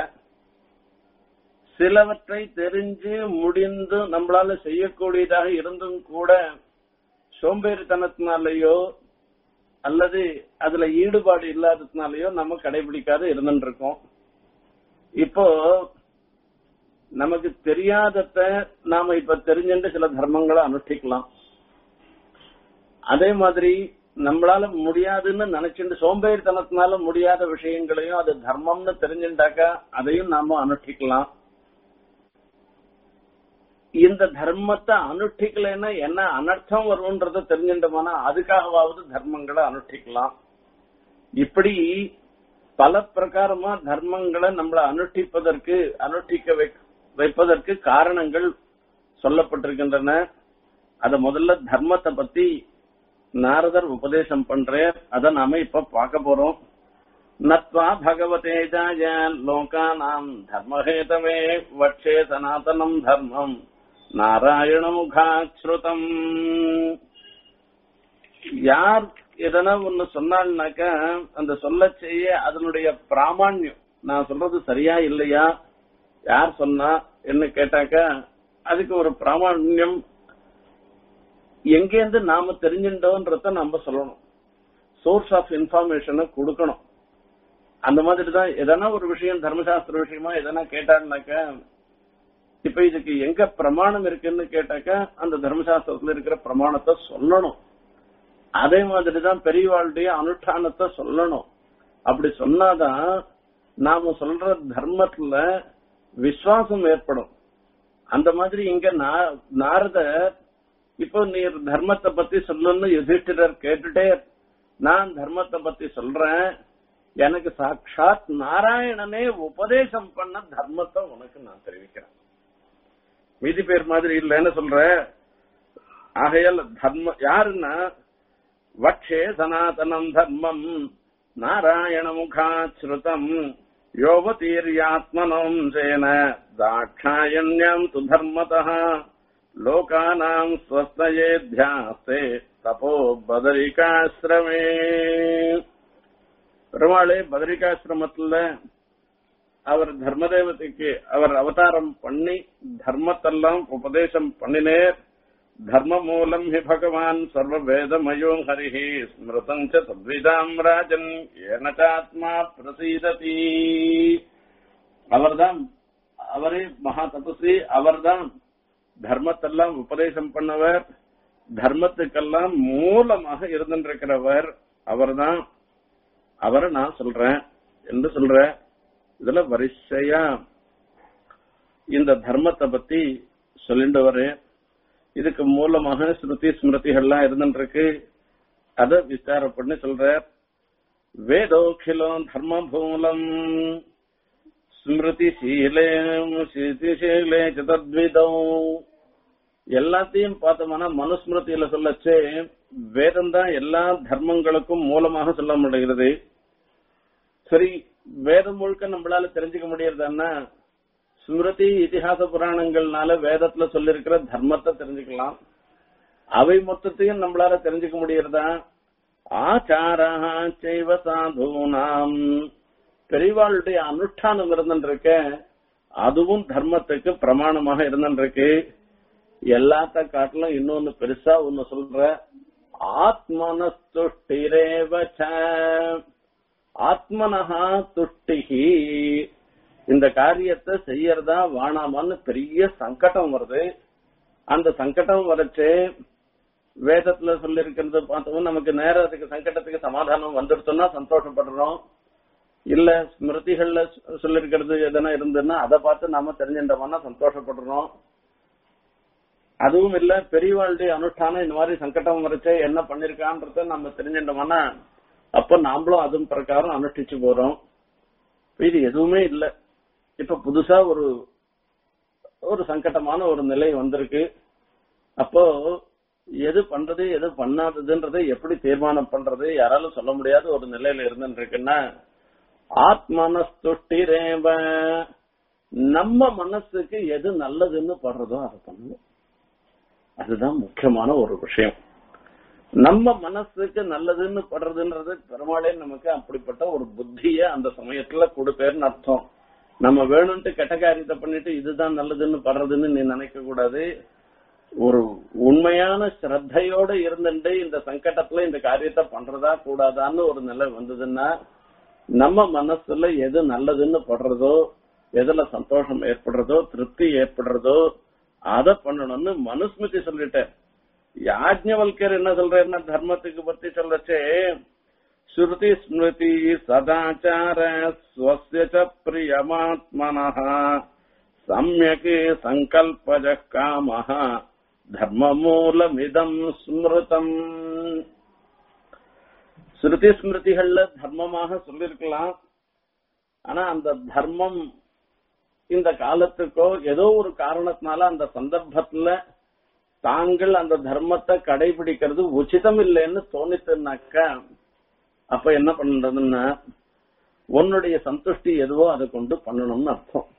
சிலவற்றை தெரிஞ்சு முடிந்து நம்மளால செய்யக்கூடியதாக இருந்தும் கூட சோம்பேறித்தனத்தினாலேயோ அல்லது அதுல ஈடுபாடு இல்லாததுனாலயோ நம்ம கடைபிடிக்காத இருந்துட்டு இருக்கோம் இப்போ நமக்கு தெரியாதத நாம இப்ப தெரிஞ்சுட்டு சில தர்மங்களை அனுஷ்டிக்கலாம் அதே மாதிரி நம்மளால முடியாதுன்னு நினைச்சுட்டு சோம்பேறித்தனத்தினால முடியாத விஷயங்களையும் அது தர்மம்னு தெரிஞ்சுட்டாக்கா அதையும் நாம அனுஷ்டிக்கலாம் இந்த தர்மத்தை அனுஷ்டிக்கலைன்னா என்ன அனர்த்தம் வரும்ன்றத தெரிஞ்சுட்டோம்னா அதுக்காகவாவது தர்மங்களை அனுஷ்டிக்கலாம் இப்படி பல பிரகாரமா தர்மங்களை நம்மள அனுஷ்டிப்பதற்கு அனுஷ்டிக்க வை- வைப்பதற்கு காரணங்கள் சொல்லப்பட்டிருக்கின்றன அத முதல்ல தர்மத்தை பத்தி நாரதர் உபதேசம் பண்றார் அத நாம இப்ப பார்க்க போறோம் நத்வா பகவதே ஜாய லோகானாம் தர்மஹேதவே வட்சே சனாதனம் தர்மம் நாராயண முகாச்ருதம் யார் எதனா ஒண்ணு சொன்னாள்னாக்கா அந்த சொல்ல செய்ய அதனுடைய பிராமாண்யம் நான் சொல்றது சரியா இல்லையா யார் சொன்னா என்ன கேட்டாக்கா அதுக்கு ஒரு பிராமாண்யம் எங்கேருந்து நாம தெரிஞ்சுட்டோன்றத நம்ம சொல்லணும் சோர்ஸ் ஆஃப் இன்ஃபர்மேஷனை கொடுக்கணும் அந்த மாதிரி தான் எதனா ஒரு விஷயம் தர்மசாஸ்திர விஷயமா எதனா கேட்டான்னாக்கா இப்ப இதுக்கு எங்க பிரமாணம் இருக்குன்னு கேட்டாக்கா அந்த தர்மசாஸ்திரத்துல இருக்கிற பிரமாணத்தை சொல்லணும் அதே மாதிரிதான் பெரியவாளுடைய அனுஷ்டானத்தை சொல்லணும் அப்படி சொன்னாதான் நாம சொல்ற தர்மத்துல விசுவாசம் ஏற்படும் அந்த மாதிரி இங்க நா- நாரதர் இப்போ நீ தர்மத்தை பத்தி சொல்லுன்னு யுதிஷ்டிரர் கேட்டுட்டே நான் தர்மத்தை பத்தி சொல்றேன் எனக்கு சாட்சாத் நாராயணனே உபதேசம் பண்ண தர்மத்தை உனக்கு நான் தெரிவிக்கிறேன் மீதி பேர் மாதிரி இல்லைன்னு சொல்ற ஆகையால் தர்ம யாருன்னா வட்சே சனாதனம் தர்மம் நாராயண முகாச்ருதம் யோவதீர்யாத்மனம் சேன தாட்சாயண்யம் து தர்மதः லோகானாம் ஸ்வஸ்தயேத்யாஸ்தே தபோ பதரிகாசிரமே பெருமாளே பதரிகாசிரமத்துல அவர் தர்மதேவதைக்கு அவர் அவதாரம் பண்ணி தர்மத்தெல்லாம் உபதேசம் பண்ணினேர் தர்ம மூலம் ஹி பகவான் சர்வ வேதமயோ ஹரிஹி ஸ்மிருதம் ச தத்விதாம் ராஜன் ஏனச்சாத்மா பிரசீததி அவர்தான் அவரே மகா தபஸ்வி அவர்தான் தர்மத்தெல்லாம் உபதேசம் பண்ணவர் தர்மத்துக்கெல்லாம் மூலமாக இருந்திருக்கிறவர் அவர்தான் அவரை நான் சொல்றேன் என்று சொல்றேன் இதுல வரிசையா இந்த தர்மத்தை பத்தி சொல்லிட்டு வரேன் இதுக்கு மூலமாக ஸ்ருதி ஸ்மிருதிகள்லாம் இருந்துருக்கு அத விஸ்தாரம் பண்ணி சொல்ற வேதோக்கிலம் தர்ம மூலம் ஸ்மிருதி சீலே ஸ்ருதிசீலே சதத்விதோ எல்லாத்தையும் பார்த்தோம்னா மனுஸ்மிருதியில சொல்லச்சே வேதம் தான் எல்லா தர்மங்களுக்கும் மூலமாக சொல்ல முடிகிறது சரி வேதம் முழுக்க நம்மளால தெரிஞ்சுக்க முடியறதுன்னா ஸ்மிருதி இதிகாச புராணங்கள்னால வேதத்துல சொல்லிருக்கிற தர்மத்தை தெரிஞ்சுக்கலாம் அவை மொத்தத்தையும் நம்மளால தெரிஞ்சுக்க முடியறதா ஆச்சாரா செய்வ சாதுனாம் பெரியவாளுடைய அனுஷ்டானம் இருந்துருக்கு அதுவும் தர்மத்துக்கு பிரமாணமாக இருந்துருக்கு எல்லாத்த காட்டிலும் இன்னொன்னு பெருசா ஒன்னு சொல்ற ஆத்மனஸ்துஷ்டிரேவச்ச ஆத்மனஹா துஷ்டிஹி இந்த காரியத்தை செய்யறதா வானாமான்னு பெரிய சங்கடம் வருது அந்த சங்கடம் வரச்சு வேதத்துல சொல்லி இருக்கிறது பார்த்தோம் நமக்கு நேரம் அதுக்கு சங்கடத்துக்கு சமாதானம் வந்துடுச்சுன்னா சந்தோஷப்படுறோம் இல்ல ஸ்மிருதிகள்ல சொல்லி இருக்கிறது எதனா இருந்ததுன்னா அதை பார்த்து நாம தெரிஞ்சிட்டோம்னா சந்தோஷப்படுறோம் அதுவும் இல்ல பெரியவாளுடைய அனுஷ்டானம் இந்த மாதிரி சங்கடம் வரைச்சே என்ன பண்ணிருக்கான்றத நம்ம தெரிஞ்சிட்டோம்னா அப்ப நாமளும் அதுவும் பிரகாரம் அனுஷ்டிச்சு போறோம் இது எதுவுமே இல்ல இப்ப புதுசா ஒரு ஒரு சங்கடமான ஒரு நிலை வந்திருக்கு அப்போ எது பண்றது எது பண்ணாததுன்றதை எப்படி தீர்மானம் பண்றது யாராலும் சொல்ல முடியாத ஒரு நிலையில இருந்துட்டு இருக்குன்னா ஆத்மனஸ்துஷ்டிரேவ நம்ம மனசுக்கு எது நல்லதுன்னு படுறதோ அதை பண்ணணும் அதுதான் முக்கியமான ஒரு விஷயம் நம்ம மனசுக்கு நல்லதுன்னு படுறதுன்றது பெருமாளே நமக்கு அப்படிப்பட்ட ஒரு புத்திய அந்த சமயத்துல கொடுப்பேர்னு அர்த்தம் நம்ம வேணும்ட்டு கெட்ட காரியத்தை பண்ணிட்டு இதுதான் நல்லதுன்னு படுறதுன்னு நீ நினைக்க கூடாது ஒரு உண்மையான ஸ்ரத்தையோட இருந்துட்டு இந்த சங்கடத்துல இந்த காரியத்தை பண்றதா கூடாதான்னு ஒரு நிலை வந்ததுன்னா நம்ம மனசுல எது நல்லதுன்னு படுறதோ எதுல சந்தோஷம் ஏற்படுறதோ திருப்தி ஏற்படுறதோ அதை பண்ணணும்னு மனுஸ்மிருதி சொல்லிட்டேன் யாஜ்ஞவல்கர் என்ன சொல்றேன்னா தர்மத்துக்கு பத்தி சொல்லச்சே ஸ்ருதி ஸ்மிருதி சதாச்சார ஸ்வஸ்ய ச பிரியமாத்மனः சம்யக் சங்கல்பஜ காமः தர்மமூலமிதம் ஸ்மிருதம் ஸ்ருதி ஸ்மிருதிகள்ல தர்மமாக சொல்லிருக்கலாம் ஆனா அந்த தர்மம் இந்த காலத்துக்கோ ஏதோ ஒரு காரணத்தினால அந்த சந்தர்ப்பத்துல தாங்கள் அந்த தர்மத்தை கடைபிடிக்கிறது உச்சிதம் இல்லைன்னு தோணித்துனாக்கா அப்ப என்ன பண்றதுன்னா உன்னுடைய சந்துஷ்டி எதுவோ அதை கொண்டு பண்ணணும்னு அர்த்தம்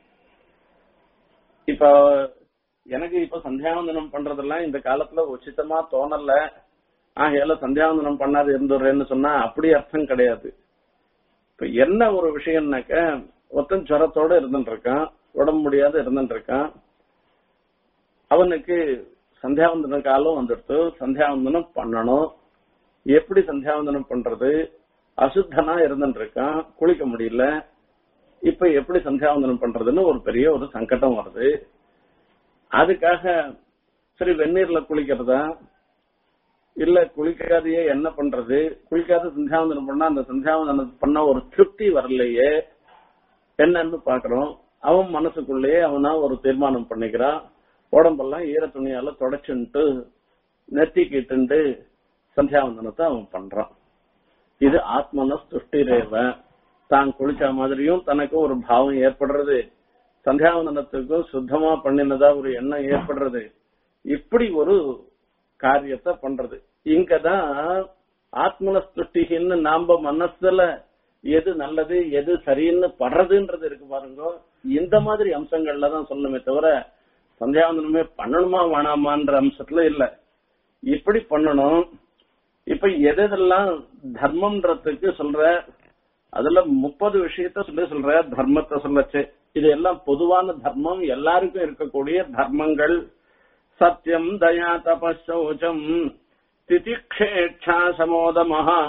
இப்ப எனக்கு இப்ப சந்தியாவந்தனம் பண்றதெல்லாம் இந்த காலத்துல உச்சிதமா தோணல ஆகையால சந்தியாவந்தனம் பண்ணாது இருந்துடுறேன்னு சொன்னா அப்படி அர்த்தம் கிடையாது இப்ப என்ன ஒரு விஷயம்னாக்க ஒருத்தன் ஜுரத்தோட இருந்துட்டு இருக்கான் உடம்பு முடியாத இருந்துட்டு இருக்கான் அவனுக்கு சந்தியாவந்தன காலம் வந்துடுத்து சந்தியாவந்தனம் பண்ணணும் எப்படி சந்தியாவந்தனம் பண்றது அசுத்தனா இருந்துட்டு இருக்கான் குளிக்க முடியல இப்ப எப்படி சந்தியாவந்தனம் பண்றதுன்னு ஒரு பெரிய ஒரு சங்கடம் வருது அதுக்காக சரி வெந்நீர்ல குளிக்கிறதா இல்ல குளிக்காதையே என்ன பண்றது குளிக்காத சந்தியாவந்தனம் பண்ணா அந்த சந்தியாவந்தனம் பண்ண ஒரு திருப்தி வரலையே என்னன்னு பாக்குறோம் அவன் மனசுக்குள்ளேயே அவனா ஒரு தீர்மானம் பண்ணிக்கிறான் உடம்பெல்லாம் ஈர துணியால தொடச்சுன்ட்டு நெத்திக்கிட்டு சந்தியாவந்தனத்தை அவன் பண்றான் இது ஆத்மன துஷ்டிரேவ தான் குளிச்ச மாதிரியும் தனக்கு ஒரு பாவம் ஏற்படுறது சந்தியாவந்தனத்துக்கும் சுத்தமா பண்ணினதா ஒரு எண்ணம் ஏற்படுறது இப்படி ஒரு காரியத்தை பண்றது இங்கதான் ஆத்மன துஷ்டிகின்னு நாம மனசுல எது நல்லது எது சரின்னு படுறதுன்றது இருக்கு பாருங்க இந்த மாதிரி அம்சங்கள்ல தான் சொல்லணுமே தவிர சந்தியாவந்தனமே பண்ணணுமா வேணாமான்ற அம்சத்துல இல்ல இப்படி பண்ணணும் இப்ப எதெல்லாம் தர்மம்ன்றதுக்கு சொல்ற அதுல முப்பது விஷயத்த சொல்லி சொல்ற தர்மத்தை சொல்லச்சு இது எல்லாம் பொதுவான தர்மம் எல்லாருக்கும் இருக்கக்கூடிய தர்மங்கள் சத்தியம் தயா தபசௌச்சம் திதிக்ஷேட்சா சமோதமஹா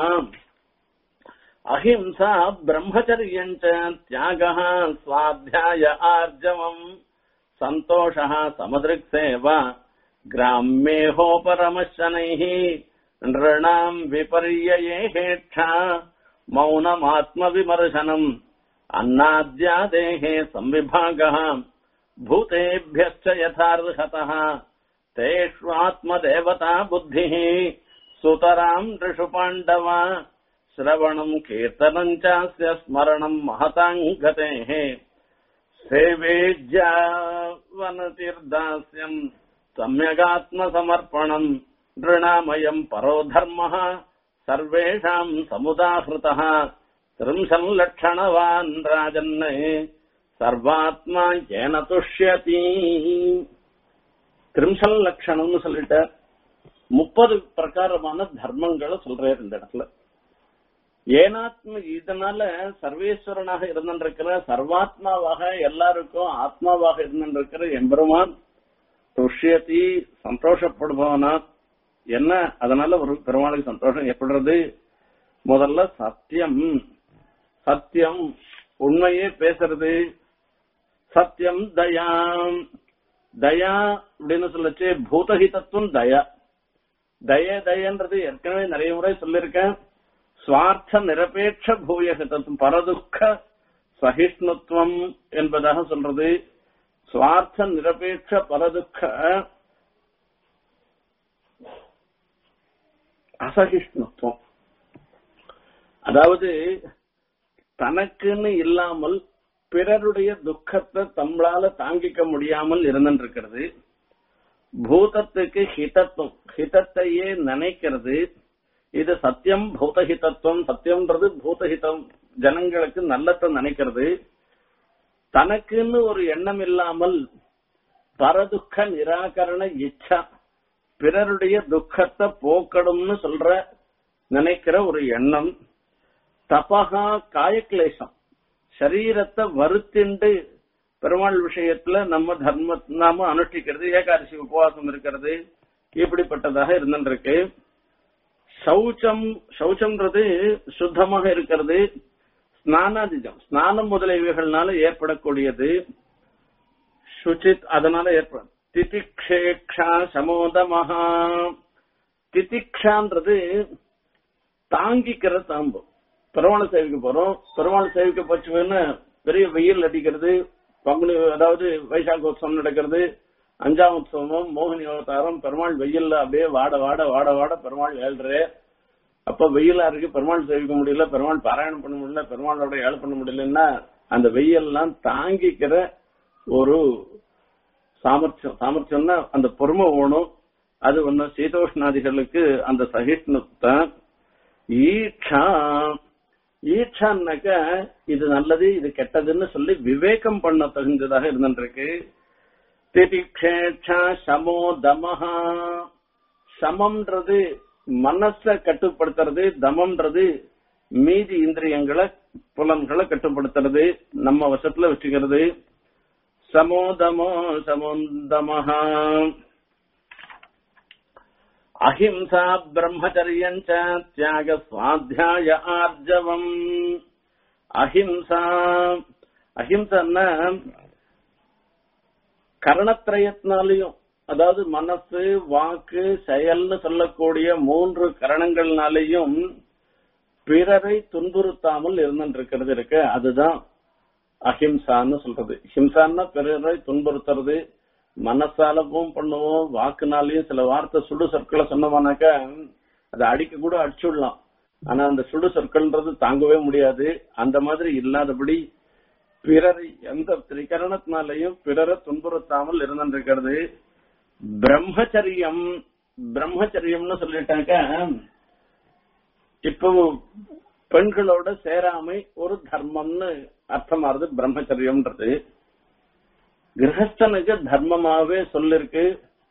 அஹிம்சா பிரம்மச்சரியஞ்ச தியாக சுவாத்தியாய ஆர்ஜவம் சந்தோஷ சமதிருக்சேவ கிராமேஹோபரமசனைः नृणाम् विपर्ययेहेक्षा मौनमात्मविमर्शनम् अन्नाद्यादेः संविभागः भूतेभ्यश्च यथार्हतः तेष्वात्मदेवता बुद्धिः सुतराम् नृषु पाण्डव श्रवणम् कीर्तनम् चास्य स्मरणम् महताम् गतेः सेवेज्यावनतिर्दास्यम् सम्यगात्मसमर्पणम् नृणामयम् परो धर्मः सर्वेषाम् समुदाहृतः त्रिंशल्लक्षणवान् राजन् சர்வாத்மா ஏன துஷ்யதி திரிம்சல் லட்சணம்னு சொல்லிட்ட முப்பது பிரகாரமான தர்மங்களை சொல்றாரு இந்த இடத்துல ஏனாத்ம இதனால சர்வேஸ்வரனாக இருந்திருக்கிற சர்வாத்மாவாக எல்லாருக்கும் ஆத்மாவாக இருந்திருக்கிற எம்பெருமான் துஷ்யதி சந்தோஷப்படுபவனா என்ன அதனால ஒரு பெருமாளுக்கு சந்தோஷம் ஏற்படுறது முதல்ல சத்தியம் சத்தியம் உண்மையே பேசுறது சத்தியம் தயாம் தயா அப்படின்னு சொல்லச்சு பூதஹிதத்துவம் தயா தய தயன்றது ஏற்கனவே நிறைய முறை சொல்லியிருக்கேன் சுவார்த்த நிரபேட்ச பூயகிதத்துவம் பரதுக்க சகிஷ்ணுத்துவம் என்பதாக சொல்றது சுவார்த்த நிரபேட்ச பரதுக்க அசகிஷ்ணுத்துவம் அதாவது தனக்குன்னு இல்லாமல் பிறருடைய துக்கத்தை தம்ளால தாங்கிக்க முடியாமல் இருந்திருக்கிறது பூதத்துக்கு ஹிதத்துவம் ஹிதத்தையே நினைக்கிறது இது சத்தியம் பூதஹிதத்துவம் சத்தியம்ன்றது பூதஹிதம் ஜனங்களுக்கு நல்லத்தை நினைக்கிறது தனக்குன்னு ஒரு எண்ணம் இல்லாமல் பரதுக்க நிராகரண இச்சா பிறருடைய துக்கத்தை போக்கணும்னு சொல்ற நினைக்கிற ஒரு எண்ணம் தபகா காயக்லேசம் சரீரத்தை வருத்திண்டு பெருமாள் விஷயத்துல நம்ம தர்ம நாம அனுஷ்டிக்கிறது ஏகாதசி உபவாசம் இருக்கிறது இப்படிப்பட்டதாக இருந்துருக்கு சௌச்சம் சௌச்சம்ன்றது சுத்தமாக இருக்கிறது ஸ்நானாதிஜம் ஸ்நானம் முதலியவைகள்னால ஏற்படக்கூடியது சுச்சித் அதனால ஏற்படும் திதிக்ஷேக்ஷா சமோதமஹா திதிக்ஷான்றது தாங்கிக்கிற தாம்பு பெருமாள் சேவைக்கு போறோம் பெருமாள் சேவைக்கு போச்சுன்னு பெரிய வெயில் அடிக்கிறது பங்குனி அதாவது வைசாக உற்சவம் நடக்கிறது அஞ்சாம் உற்சவம் மோகினி அவதாரம் பெருமாள் வெயில்ல அப்படியே வாட வாட வாட வாட பெருமாள் ஏழ்றே அப்ப வெயிலா இருக்கு பெருமாள் சேவிக்க முடியல பெருமாள் பாராயணம் பண்ண முடியல பெருமாளோட ஏழு பண்ண முடியலன்னா அந்த வெயில்லாம் தாங்கிக்கிற ஒரு சாமர்த்தியம் சாமர்த்தியம்னா அந்த பொறுமை ஓணும் அது ஒண்ணு சீதோஷ்ணாதிகளுக்கு அந்த சகிஷ்ணுத்தை ஈட்சா ஈட்சான்னாக்க இது நல்லது இது கெட்டதுன்னு சொல்லி விவேகம் பண்ண தகுந்ததாக இருந்துருக்கு திதிக்ஷேட்சா சமோ தமஹா சமம்ன்றது மனச கட்டுப்படுத்துறது தமம்ன்றது மீதி இந்திரியங்களை புலன்களை கட்டுப்படுத்துறது நம்ம வசத்துல வச்சுக்கிறது சமோதமோ சமோந்தமஹா அஹிம்சா பிரம்மச்சரியஞ்ச தியாக சுவாத்தியாய ஆர்ஜவம் அஹிம்சா அஹிம்சன்னா கரணத்திரயத்தினாலையும் அதாவது மனசு வாக்கு செயல்னு சொல்லக்கூடிய மூன்று கரணங்கள்னாலையும் பிறரை துன்புறுத்தாமல் இருந்துருக்கிறது இருக்கு அதுதான் அஹிம்சான்னு சொல்றது ஹிம்சான்னா பிறரை துன்புறுத்துறது மனசாலவும் பண்ணுவோம் வாக்குனாலையும் சில வார்த்தை சுடு சொற்களை சொன்னோம்னாக்கா அதை அடிக்க கூட அடிச்சுடலாம் ஆனா அந்த சுடு சொற்கள்ன்றது தாங்கவே முடியாது அந்த மாதிரி இல்லாதபடி பிறரை எந்த திரிகரணத்தினாலையும் பிறரை துன்புறுத்தாமல் இருந்திருக்கிறது பிரம்மச்சரியம் பிரம்மச்சரியம்னு சொல்லிட்டாக்க இப்போ பெண்களோட சேராமை ஒரு தர்மம்னு அர்த்தமாறுது பிரம்மச்சரியம்ன்றது கிரகஸ்தனுக்கு தர்மமாவே சொல்லிருக்கு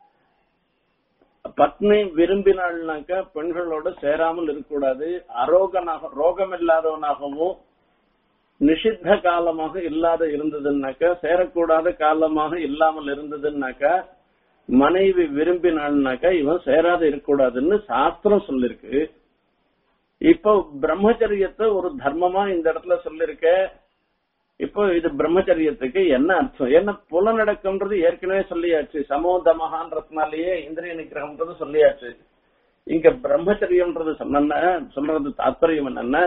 பத்னி விரும்பினாள்னாக்க பெண்களோட சேராமல் இருக்கக்கூடாது அரோகனாக ரோகம் இல்லாதவனாகவும் நிஷித்த காலமாக இல்லாத இருந்ததுன்னாக்கா சேரக்கூடாத காலமாக இல்லாமல் இருந்ததுன்னாக்கா மனைவி விரும்பினாள்னாக்கா இவன் சேராத இருக்கக்கூடாதுன்னு சாஸ்திரம் சொல்லிருக்கு இப்போ பிரம்மச்சரியத்தை ஒரு தர்மமா இந்த இடத்துல சொல்லிருக்க இப்போ இது பிரம்மச்சரியத்துக்கு என்ன அர்த்தம் என்ன புலநடக்கம்ன்றது ஏற்கனவே சொல்லியாச்சு சமோதமகான்றதுனாலேயே இந்திரிய நிகிரகம்ன்றது சொல்லியாச்சு இங்க பிரம்மச்சரியம்ன்றது சொன்ன சொல்றது தாத்பரியம் என்னன்னா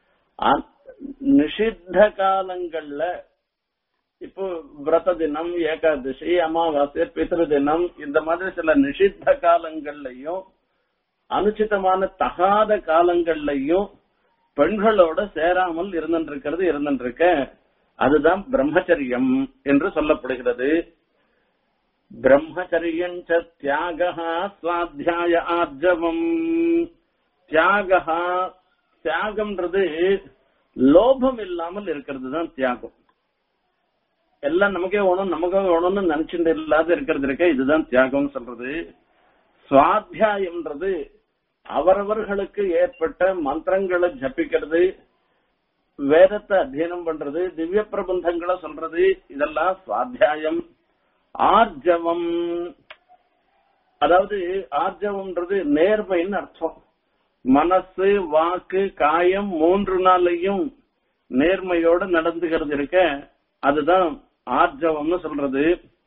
நிஷித்த காலங்கள்ல இப்போ விரத தினம் ஏகாதசி அமாவாசை பித்ரு தினம் இந்த மாதிரி சில நிஷித்த காலங்கள்லயும் அனுச்சிதமான தகாத காலங்கள்லயும் பெண்களோட சேராமல் இருந்திருக்கிறது இருந்திருக்க அதுதான் பிரம்மச்சரியம் என்று சொல்லப்படுகிறது பிரம்மச்சரியஞ்ச தியாக சுவாத்தியாய ஆர்ஜவம் தியாக தியாகம்ன்றது லோபம் இல்லாமல் இருக்கிறது தான் தியாகம் எல்லாம் நமக்கே வேணும் நமக்கே வேணும்னு நினைச்சுட்டு இல்லாத இருக்கிறது இருக்க இதுதான் தியாகம் சொல்றது சுவாத்தியாயம்ன்றது அவரவர்களுக்கு ஏற்பட்ட மந்திரங்களை ஜபிக்கிறது வேதத்தை அத்தியனம் பண்றது திவ்ய பிரபந்தங்களை சொல்றது இதெல்லாம் சுவாத்தியாயம் ஆர்ஜவம் அதாவது ஆர்ஜவம்ன்றது நேர்மைன்னு அர்த்தம் மனசு வாக்கு காயம் மூன்று நாளையும் நேர்மையோட நடந்துகிறது இருக்க அதுதான் ஆர்ஜவம்னு சொல்றது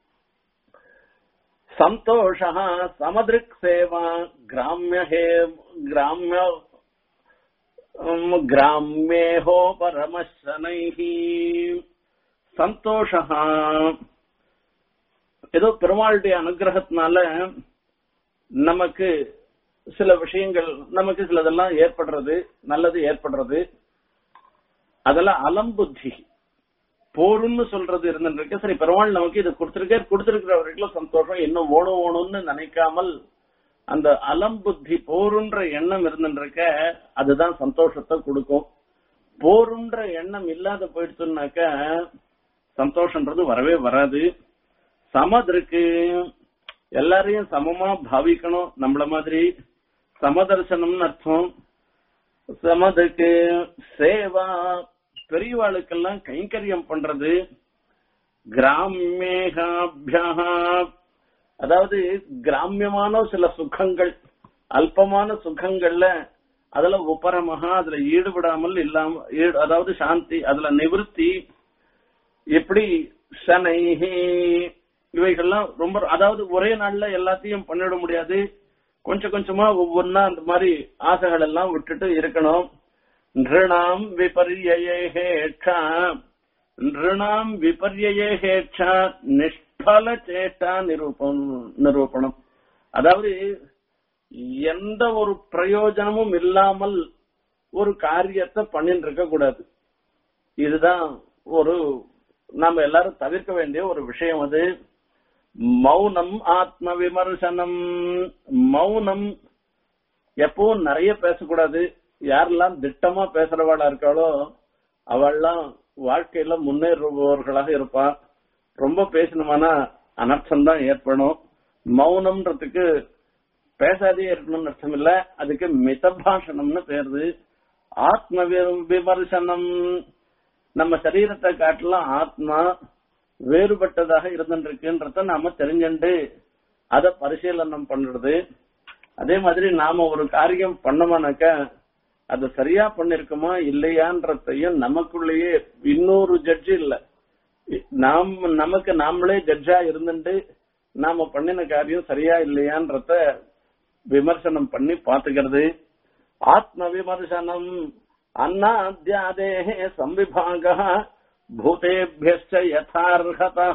சந்தோஷ சமதிருக் சேவா கிராமிய ஹே கிராமிய கிராமியேஹோ பரமசனைஹி சந்தோஷ ஏதோ பெருமாளுடைய அனுகிரகத்தினால நமக்கு சில விஷயங்கள் நமக்கு சிலதெல்லாம் ஏற்படுறது நல்லது ஏற்படுறது அதெல்லாம் அலம்புத்தி போரும்னு சொல்றது இருந்திருக்கு சரி பெருமாள் நமக்கு இது கொடுத்திருக்கே கொடுத்திருக்கிற வரைக்கும் சந்தோஷம் இன்னும் ஓணும் ஓணும்னு நினைக்காமல் அந்த அலம்புத்தி போருன்ற எண்ணம் இருந்துருக்க அதுதான் சந்தோஷத்தை கொடுக்கும் போருன்ற எண்ணம் இல்லாத போயிடுச்சுனாக்க சந்தோஷன்றது வரவே வராது சமதிருக்கு எல்லாரையும் சமமா பாவிக்கணும் நம்மள மாதிரி சமதர்சனம்னு அர்த்தம் சமதுக்கு சேவா பெரியவாளுக்கெல்லாம் கைங்கரியம் பண்றது கிராமியேகாபியா அதாவது கிராமியமான சில சுகங்கள் அல்பமான சுகங்கள்ல அதுல உபரமகா அதுல ஈடுபடாமல் இல்லாம அதாவது சாந்தி அதுல நிவர்த்தி எப்படி சனைஹி இவைகள்லாம் ரொம்ப அதாவது ஒரே நாள்ல எல்லாத்தையும் பண்ணிட முடியாது கொஞ்சம் கொஞ்சமா ஒவ்வொன்னா அந்த மாதிரி ஆசைகள் எல்லாம் விட்டுட்டு இருக்கணும் நிருணாம் விபர்யேஷா நிருணாம் விபர்யேஷா நிஷ்பல சேஷ்டா நிரூபம் நிரூபணம் அதாவது எந்த ஒரு பிரயோஜனமும் இல்லாமல் ஒரு காரியத்தை பண்ணிட்டு இருக்க கூடாது இதுதான் ஒரு நாம எல்லாரும் தவிர்க்க வேண்டிய ஒரு விஷயம் அது மௌனம் ஆத்ம விமர்சனம் மௌனம் எப்பவும் நிறைய பேசக்கூடாது யாரெல்லாம் திட்டமா பேசுறவாளா இருக்காளோ அவள்லாம் வாழ்க்கையில முன்னேறுபவர்களாக இருப்பா ரொம்ப பேசணுமானா அனர்த்தம் தான் ஏற்படும் மௌனம்ன்றதுக்கு பேசாதே இருக்கணும்னு அர்த்தம் இல்ல அதுக்கு மிதபாஷணம்னு பேருது ஆத்ம வி- விமர்சனம் நம்ம சரீரத்தை காட்டலாம் ஆத்மா வேறுபட்டதாக இருந்துருக்குன்றத நாம தெரிஞ்சுண்டு அத பரிசீலனம் பண்றது அதே மாதிரி நாம ஒரு காரியம் பண்ணோம்னாக்க அது சரியா பண்ணிருக்கோமா இல்லையான்றதையும் நமக்குள்ளேயே இன்னொரு ஜட்ஜு இல்ல நாம் நமக்கு நாமளே ஜட்ஜா இருந்துட்டு நாம பண்ணின காரியம் சரியா இல்லையான்றத விமர்சனம் பண்ணி பாத்துக்கிறது ஆத்ம விமர்சனம் அன்னாத்தியாதேஹே சம்விபாக பூதேபியஸ்ச யதார்ஹதா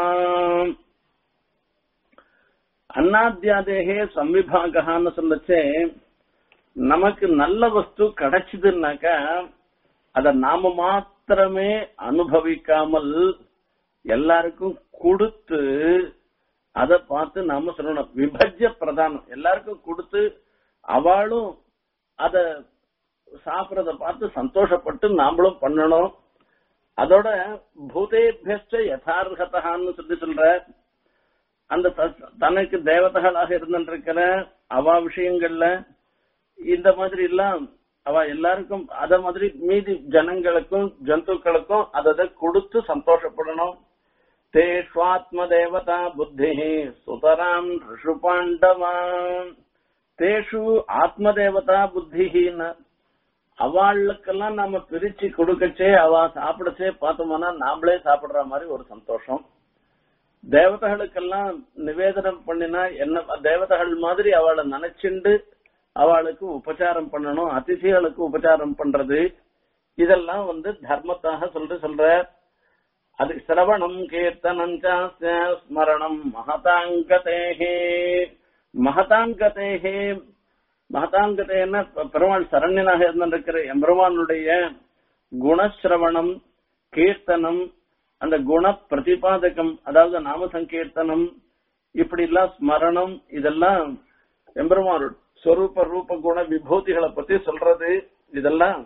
அன்னாத்தியாதேகே சம்விபாகான்னு சொல்லச்சே நமக்கு நல்ல வஸ்து கிடைச்சதுன்னாக்க அத நாம மாத்திரமே அனுபவிக்காமல் எல்லாருக்கும் கொடுத்து அத பார்த்து நாம சொல்லணும் விபஜ்ய பிரதானம் எல்லாருக்கும் கொடுத்து அவளும் அத சாப்பிடறத பார்த்து சந்தோஷப்பட்டு நாமளும் பண்ணணும் அதோட பூதேபியஸ்ட யதார்ஹதான்னு சொல்லி சொல்ற அந்த த- தனக்கு தேவதைகளாக இருந்திருக்கிற அவ விஷயங்கள்ல இந்த மாதிரி எல்லாம் அவ எல்லாருக்கும் அத மாதிரி மீதி ஜனங்களுக்கும் ஜந்துக்களுக்கும் அதை கொடுத்து சந்தோஷப்படணும் தேஷ்வாத்ம தேவதா புத்தி சுதராம் ரிஷு பாண்டவான் தேஷு ஆத்ம தேவதா புத்தின்னு அவளுக்கெல்லாம் நாம பிரிச்சு கொடுக்கச்சே அவ சாப்பிடச்சே பார்த்தோம்னா நாமளே சாப்பிடுற மாதிரி ஒரு சந்தோஷம் தேவதைகளுக்கெல்லாம் நிவேதனம் பண்ணினா என்ன தேவதைகள் மாதிரி அவளை நினைச்சுண்டு அவளுக்கு உபச்சாரம் பண்ணணும் அதிசிகளுக்கு உபச்சாரம் பண்றது இதெல்லாம் வந்து தர்மத்தாக சொல்ற சொல்ற அது சிரவணம் கீர்த்தனம் சாஸ்ய ஸ்மரணம் மகதாங்கதேகே மகதாங்கதேகே மகதாங்கதேன பெருமாள் சரண்யனாக இருந்திருக்கிற எம்பெருமானுடைய குணசிரவணம் கீர்த்தனம் அந்த குண பிரதிபாதகம் அதாவது நாம சங்கீர்த்தனம் இப்படி எல்லாம் ஸ்மரணம் இதெல்லாம் எம்பெருமான் ஸ்வரூப ரூப குண விபூதிகளை பத்தி சொல்றது இதெல்லாம்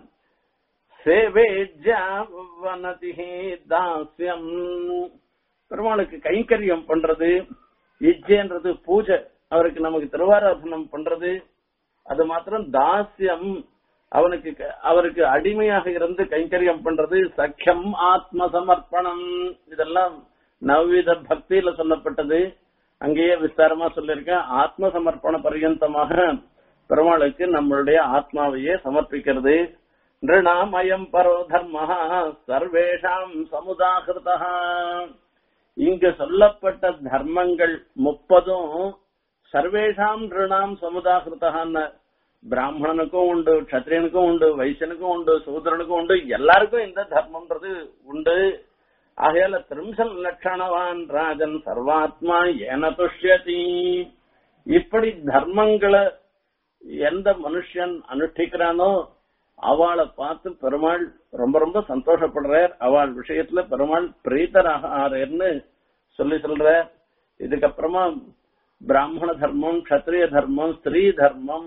சேவேஜாவனதி தாஸ்யம் பெருமாளுக்கு கைங்கரியம் பண்றது இஜ்ஜைன்றது பூஜை அவருக்கு நமக்கு திருவாராதனம் பண்றது அது மாத்திரம் தாஸ்யம் அவனுக்கு க- அவருக்கு அடிமையாக இருந்து கைங்கரியம் பண்றது சக்கியம் ஆத்ம சமர்ப்பணம் இதெல்லாம் நவவித பக்தியில சொல்லப்பட்டது அங்கேயே விஸ்தாரமா சொல்லியிருக்கேன் ஆத்ம சமர்ப்பண பர்யந்தமாக பெருமாளுக்கு நம்மளுடைய ஆத்மாவையே சமர்ப்பிக்கிறது நிருணாம் அயம் பரோ தர்ம சர்வேஷாம் சமுதாகிருதா இங்க சொல்லப்பட்ட தர்மங்கள் முப்பதும் சர்வேஷாம் நிருணாம் சமுதாகிருதான்னு பிராமணனுக்கும் உண்டு க்ஷத்ரியனுக்கும் உண்டு வைசியனுக்கும் உண்டு சூத்திரனுக்கும் உண்டு எல்லாருக்கும் இந்த தர்மம்ன்றது உண்டு ஆகையால திரிம்சல் லட்சணவான் ராஜன் சர்வாத்மா ஏன துஷ்யதி இப்படி தர்மங்களை எந்த மனுஷன் அனுஷ்டிக்கிறானோ அவளை பார்த்து பெருமாள் ரொம்ப ரொம்ப சந்தோஷப்படுறார் அவள் விஷயத்துல பெருமாள் பிரீத்தராக ஆறேன்னு சொல்லி சொல்ற இதுக்கப்புறமா பிராமண தர்மம் க்ஷத்ரிய தர்மம் ஸ்திரீ தர்மம்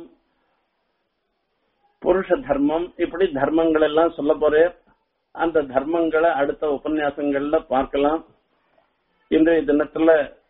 புருஷ தர்மம் இப்படி தர்மங்கள் எல்லாம் சொல்ல போறேன் அந்த தர்மங்களை அடுத்த உபன்யாசங்கள்ல பார்க்கலாம் இன்றைய தினத்துல